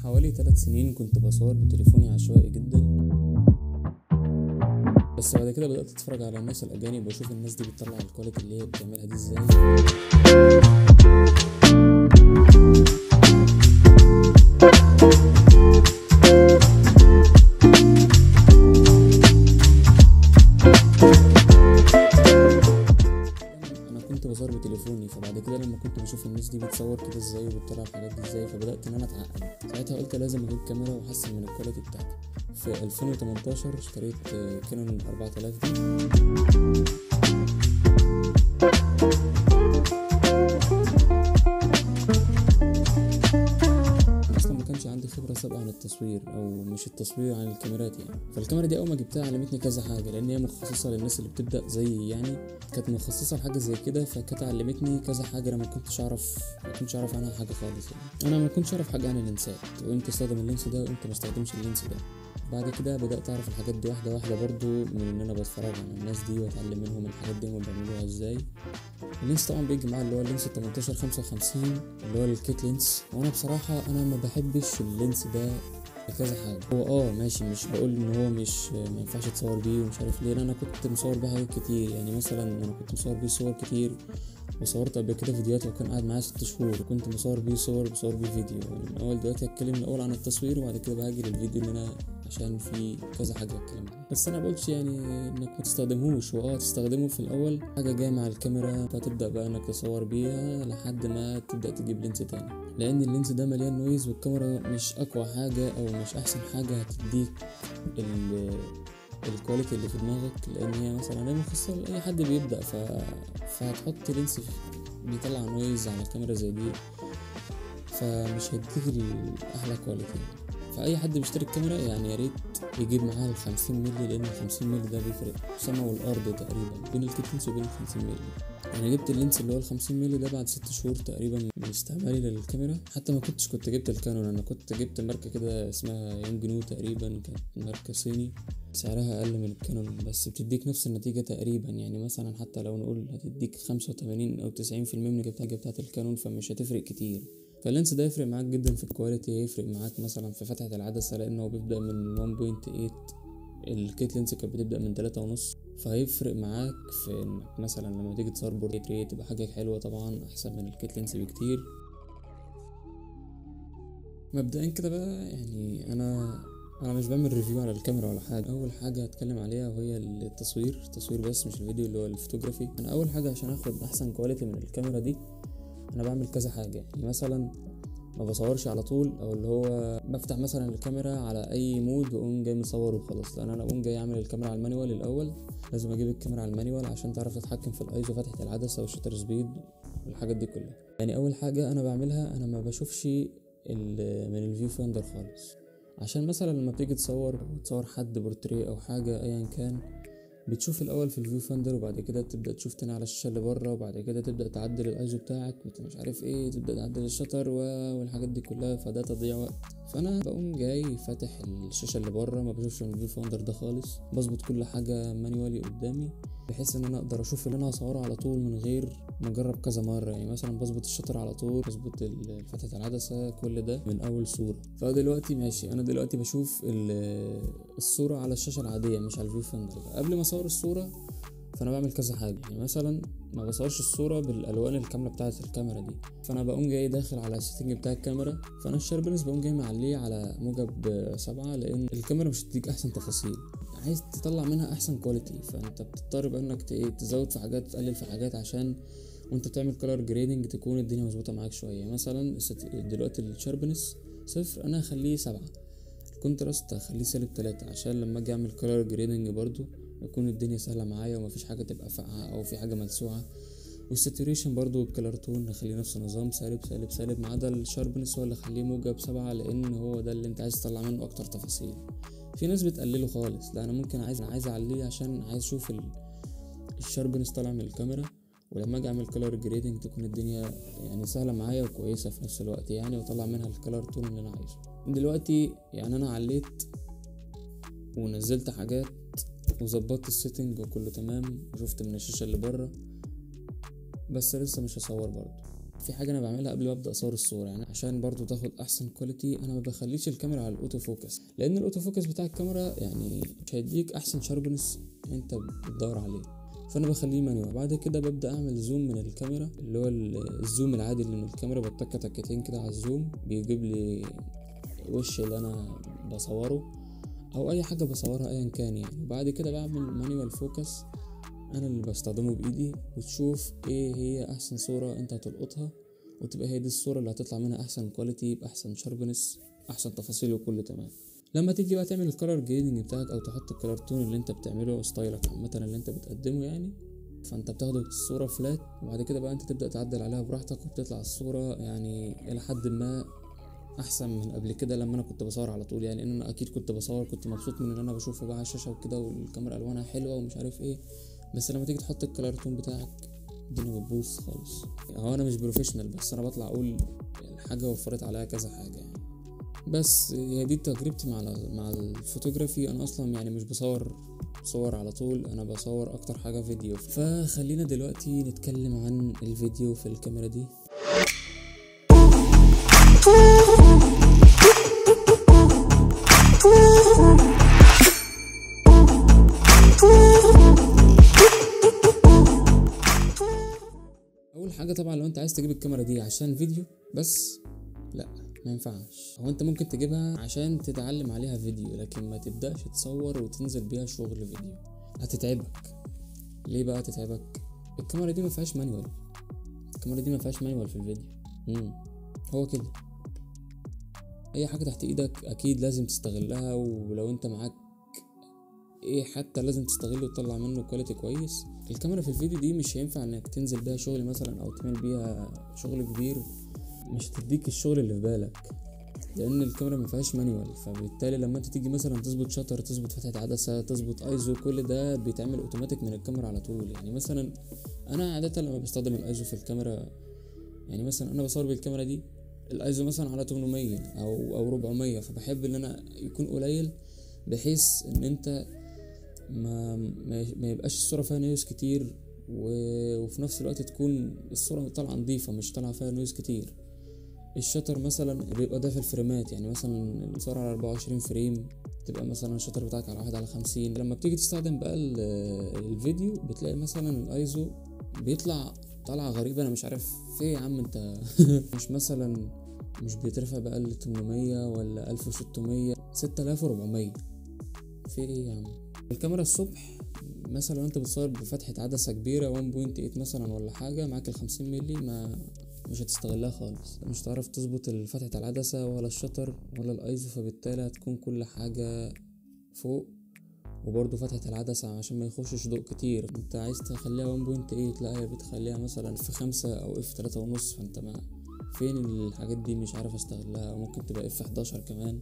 حوالي ثلاث سنين كنت بصور بتليفوني عشوائي جدا بس بعد كده بدأت اتفرج على الناس الأجانب واشوف الناس دي بتطلع الكواليتي اللي هي بتعملها دي ازاي انا كنت بصور بتليفوني فبعد كده لما كنت بشوف الناس دي بتصور كده ازاي وبتطلع الحاجات دي ازاي فبدات ان انا اتعقد ساعتها قلت لازم اجيب كاميرا واحسن من الكواليتي بتاعتي في 2018 اشتريت آه، كانون 4000 دي اصلا ما كانش عندي خبره سابقه عن التصوير او مش التصوير عن الكاميرات يعني فالكاميرا دي اول ما جبتها علمتني كذا حاجه لان هي مخصصه للناس اللي بتبدا زيي يعني كانت مخصصه لحاجه زي كده فكانت علمتني كذا حاجه انا ما كنتش اعرف ما كنتش اعرف عنها حاجه خالص يعني انا ما كنتش اعرف حاجه عن اللينسات وامتى استخدم اللينس ده وامتى ما استخدمش اللينس ده بعد كده بدأت أعرف الحاجات دي واحدة واحدة برضو من إن أنا بتفرج على الناس دي وأتعلم منهم الحاجات دي هما بيعملوها إزاي اللينس طبعا بيجي معاه اللي هو اللينس 18 55 اللي هو الكيت لينس وانا بصراحة انا ما بحبش اللينس ده لكذا حاجة هو اه ماشي مش بقول ان هو مش ما ينفعش تصور بيه ومش عارف ليه لأن انا كنت مصور بيه حاجات كتير يعني مثلا انا كنت مصور بيه صور كتير وصورت قبل كده فيديوهات وكان قاعد معايا ست شهور وكنت مصور بيه صور بصور بيه فيديو من اول دلوقتي هتكلم الاول عن التصوير وبعد كده بهاجي للفيديو اللي انا عشان في كذا حاجة الكلام ده بس انا بقولش يعني انك ما تستخدمهوش هو اه تستخدمه في الاول حاجة جاية مع الكاميرا فتبدأ بقى انك تصور بيها لحد ما تبدأ تجيب لينس تاني لان اللينس ده مليان نويز والكاميرا مش اقوى حاجة او مش احسن حاجة هتديك ال الكواليتي اللي في دماغك لان هي مثلا هي مخصصة لاي حد بيبدأ ف... فهتحط لينس بيطلع نويز على كاميرا زي دي فمش هيديك ال- احلى كواليتي فاي حد بيشتري الكاميرا يعني يا ريت يجيب معاها ال 50 مللي لان ال 50 مللي ده بيفرق السما والارض تقريبا بين الكيتنس وبين ال 50 مللي انا جبت اللينس اللي هو ال 50 مللي ده بعد ست شهور تقريبا من استعمالي للكاميرا حتى ما كنتش كنت جبت الكانون انا كنت جبت ماركه كده اسمها يونج نو تقريبا كانت ماركه صيني سعرها اقل من الكانون بس بتديك نفس النتيجه تقريبا يعني مثلا حتى لو نقول هتديك 85 او 90% من النتيجه بتاعت الكانون فمش هتفرق كتير فاللينس ده يفرق معاك جدا في الكواليتي يفرق معاك مثلا في فتحة العدسة لأنه هو بيبدأ من 1.8 الكيت لينس كانت بتبدأ من تلاتة ونص فهيفرق معاك في انك مثلا لما تيجي تصور بورتريه تبقى حاجة حلوة طبعا أحسن من الكيت لينس بكتير مبدئيا كده بقى يعني أنا أنا مش بعمل ريفيو على الكاميرا ولا حاجة أول حاجة هتكلم عليها وهي التصوير التصوير بس مش الفيديو اللي هو الفوتوغرافي أنا أول حاجة عشان آخد أحسن كواليتي من الكاميرا دي انا بعمل كذا حاجه يعني مثلا ما بصورش على طول او اللي هو بفتح مثلا الكاميرا على اي مود واقوم جاي مصور وخلاص لان انا اقوم جاي اعمل الكاميرا على المانيوال الاول لازم اجيب الكاميرا على المانيوال عشان تعرف تتحكم في الايزو فتحه العدسه والشتر سبيد والحاجات دي كلها يعني اول حاجه انا بعملها انا ما بشوفش ال- من الفيو فايندر خالص عشان مثلا لما بتيجي تصور تصور حد بورتريه او حاجه ايا كان بتشوف الاول في الفيو فاندر وبعد كده تبدا تشوف تاني على الشاشه اللي بره وبعد كده تبدا تعدل الايزو بتاعك وت- مش عارف ايه تبدا تعدل الشطر و- والحاجات دي كلها فده تضييع وقت فانا بقوم جاي فاتح الشاشه اللي بره ما بشوفش من الفيو فاندر ده خالص بظبط كل حاجه مانيوالي قدامي بحيث ان انا اقدر اشوف اللي انا هصوره على طول من غير ما اجرب كذا مره يعني مثلا بظبط الشطر على طول بظبط ال- فتحه العدسه كل ده من اول صوره فدلوقتي ماشي انا دلوقتي بشوف ال- الصوره على الشاشه العاديه مش على الفيو فاندر قبل ما اصور الصوره فانا بعمل كذا حاجه يعني مثلا ما بصورش الصوره بالالوان الكامله بتاعه الكاميرا دي فانا بقوم جاي داخل على السيتنج بتاع الكاميرا فانا الشاربنس بقوم جاي معليه على موجب سبعة لان الكاميرا مش هتديك احسن تفاصيل عايز تطلع منها احسن كواليتي فانت بتضطر بقى انك ت- إيه تزود في حاجات تقلل في حاجات عشان وانت بتعمل كلر جريدنج تكون الدنيا مظبوطه معاك شويه مثلا الست- دلوقتي الشاربنس صفر انا هخليه سبعة الكونتراست هخليه سالب تلاتة عشان لما اجي اعمل كلر جريدنج برضو يكون الدنيا سهله معايا ومفيش حاجه تبقى فاقعه او في حاجه ملسوعه والساتوريشن برضو بالكلر تون نخليه نفس النظام سالب سالب سالب ما عدا الشاربنس هو اللي خليه موجب سبعة لان هو ده اللي انت عايز تطلع منه اكتر تفاصيل في ناس بتقلله خالص لا انا ممكن عايز انا عايز اعليه عشان عايز اشوف ال- الشاربنس طالع من الكاميرا ولما اجي اعمل كلر جريدنج تكون الدنيا يعني سهله معايا وكويسه في نفس الوقت يعني واطلع منها الكلر تون اللي انا عايزه دلوقتي يعني انا عليت ونزلت حاجات وظبطت السيتنج وكله تمام وشفت من الشاشه اللي بره بس لسه مش هصور برضه في حاجه انا بعملها قبل ما ابدا اصور الصوره يعني عشان برضو تاخد احسن كواليتي انا ما بخليش الكاميرا على الاوتو فوكس لان الاوتو فوكس بتاع الكاميرا يعني مش هيديك احسن شاربنس انت بتدور عليه فانا بخليه مانيوال بعد كده ببدا اعمل زوم من الكاميرا اللي هو ال- الزوم العادي اللي من الكاميرا بتك تكتين كده على الزوم بيجيب لي وش اللي انا بصوره او اي حاجه بصورها ايا كان يعني وبعد كده بعمل مانيوال فوكس انا اللي بستخدمه بايدي وتشوف ايه هي احسن صوره انت هتلقطها وتبقى هي دي الصوره اللي هتطلع منها احسن كواليتي باحسن شاربنس احسن تفاصيل وكله تمام لما تيجي بقى تعمل الكلر جريدنج بتاعك او تحط الكلر تون اللي انت بتعمله ستايلك عامه اللي انت بتقدمه يعني فانت بتاخد الصوره فلات وبعد كده بقى انت تبدا تعدل عليها براحتك وبتطلع الصوره يعني الى حد ما احسن من قبل كده لما انا كنت بصور على طول يعني ان انا اكيد كنت بصور كنت مبسوط من اللي انا بشوفه بقى على الشاشه وكده والكاميرا الوانها حلوه ومش عارف ايه بس لما تيجي تحط الكلر تون بتاعك الدنيا بتبوظ خالص هو انا مش بروفيشنال بس انا بطلع اقول الحاجه وفرت عليها كذا حاجه يعني بس هي دي تجربتي مع ال- مع الفوتوغرافي انا اصلا يعني مش بصور صور على طول انا بصور اكتر حاجه فيديو فخلينا دلوقتي نتكلم عن الفيديو في الكاميرا دي اول حاجه طبعا لو انت عايز تجيب الكاميرا دي عشان فيديو بس لا ما ينفعش هو انت ممكن تجيبها عشان تتعلم عليها فيديو لكن ما تبداش تصور وتنزل بيها شغل فيديو هتتعبك ليه بقى تتعبك الكاميرا دي ما فيهاش مانيوال الكاميرا دي ما فيهاش مانيوال في الفيديو امم هو كده اي حاجه تحت ايدك اكيد لازم تستغلها ولو انت معاك ايه حتى لازم تستغله وتطلع منه كواليتي كويس الكاميرا في الفيديو دي مش هينفع انك تنزل بيها شغل مثلا او تعمل بيها شغل كبير مش هتديك الشغل اللي في بالك لان الكاميرا ما فيهاش مانيوال فبالتالي لما انت تيجي مثلا تظبط شاتر تظبط فتحه عدسه تظبط ايزو كل ده بيتعمل اوتوماتيك من الكاميرا على طول يعني مثلا انا عاده لما بستخدم الايزو في الكاميرا يعني مثلا انا بصور بالكاميرا دي الايزو مثلا على 800 او او 400 فبحب ان انا يكون قليل بحيث ان انت ما ما ما يبقاش الصوره فيها نويز كتير و... وفي نفس الوقت تكون الصوره طالعه نظيفه مش طالعه فيها نويز كتير الشطر مثلا بيبقى ده في الفريمات يعني مثلا الصورة على 24 فريم تبقى مثلا الشطر بتاعك على واحد على خمسين لما بتيجي تستخدم بقى ال- الفيديو بتلاقي مثلا الايزو بيطلع طالعة غريبة انا مش عارف في إيه يا عم انت مش مثلا مش بيترفع بأقل 800 ولا 1600 6400 في ايه يا عم الكاميرا الصبح مثلا لو انت بتصور بفتحة عدسة كبيرة 1.8 مثلا ولا حاجة معاك الخمسين ملي ما مش هتستغلها خالص مش هتعرف تظبط فتحة العدسة ولا الشطر ولا الايزو فبالتالي هتكون كل حاجة فوق وبرضه فتحة العدسة عشان ما يخشش ضوء كتير انت عايز تخليها 1.8 لا هي بتخليها مثلا في خمسة او اف تلاتة ونص فانت ما فين الحاجات دي مش عارف استغلها وممكن تبقى اف 11 كمان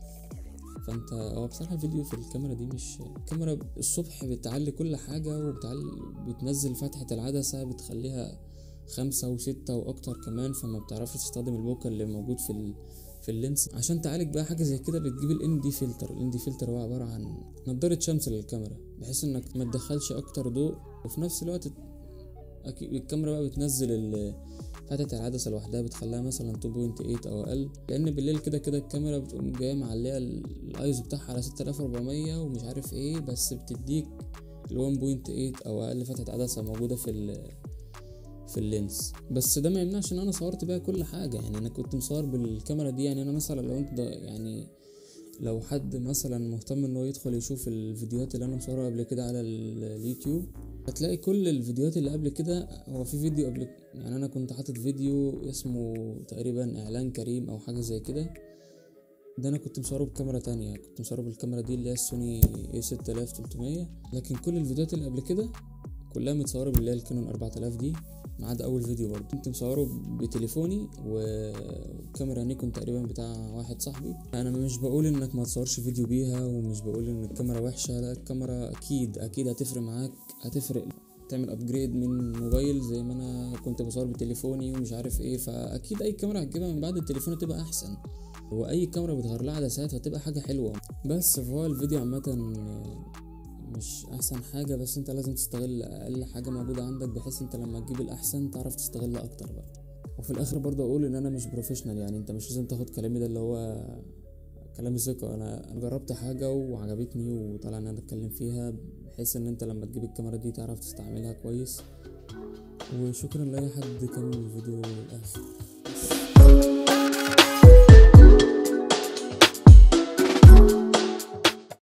فانت هو بصراحة الفيديو في الكاميرا دي مش الكاميرا الصبح بتعلي كل حاجة وبتعلي بتنزل فتحة العدسة بتخليها خمسة وستة وأكتر كمان فما بتعرفش تستخدم البوكا اللي موجود في ال... في اللينس عشان تعالج بقى حاجة زي كده بتجيب ال ND فلتر ال ND فلتر هو عبارة عن نضارة شمس للكاميرا بحيث انك ما تدخلش اكتر ضوء وفي نفس الوقت أكيد الكاميرا بقى بتنزل ال فتحة العدسة لوحدها بتخليها مثلا 2.8 أو أقل لأن بالليل كده كده الكاميرا بتقوم جاية معلية ال- الأيزو بتاعها على 6400 ومش عارف ايه بس بتديك ال 1.8 أو أقل فتحة عدسة موجودة في ال في اللينس بس ده ما يمنعش ان انا صورت بيها كل حاجه يعني انا كنت مصور بالكاميرا دي يعني انا مثلا لو انت يعني لو حد مثلا مهتم ان هو يدخل يشوف الفيديوهات اللي انا مصورها قبل كده على ال- اليوتيوب هتلاقي كل الفيديوهات اللي قبل كده هو في فيديو قبل يعني انا كنت حاطط فيديو اسمه تقريبا اعلان كريم او حاجه زي كده ده انا كنت مصوره بكاميرا تانية كنت مصوره بالكاميرا دي اللي هي السوني A6300 لكن كل الفيديوهات اللي قبل كده كلها متصوره باللي هي الكانون 4000 دي ما عدا اول فيديو برضه كنت مصوره بتليفوني و- وكاميرا نيكون تقريبا بتاع واحد صاحبي انا مش بقول انك ما تصورش فيديو بيها ومش بقول ان الكاميرا وحشه لا الكاميرا اكيد اكيد هتفرق معاك هتفرق تعمل ابجريد من موبايل زي ما انا كنت بصور بتليفوني ومش عارف ايه فاكيد اي كاميرا هتجيبها من بعد التليفون هتبقى احسن واي كاميرا بتغير لها عدسات هتبقى حاجه حلوه بس فهو الفيديو عامه مش احسن حاجة بس انت لازم تستغل اقل حاجة موجودة عندك بحيث انت لما تجيب الاحسن تعرف تستغل اكتر بقى وفي الاخر برضه اقول ان انا مش بروفيشنال يعني انت مش لازم تاخد كلامي ده اللي هو كلام ثقة انا أنا جربت حاجة وعجبتني وطالع ان انا اتكلم فيها بحيث ان انت لما تجيب الكاميرا دي تعرف تستعملها كويس وشكرا لاي حد كمل الفيديو للاخر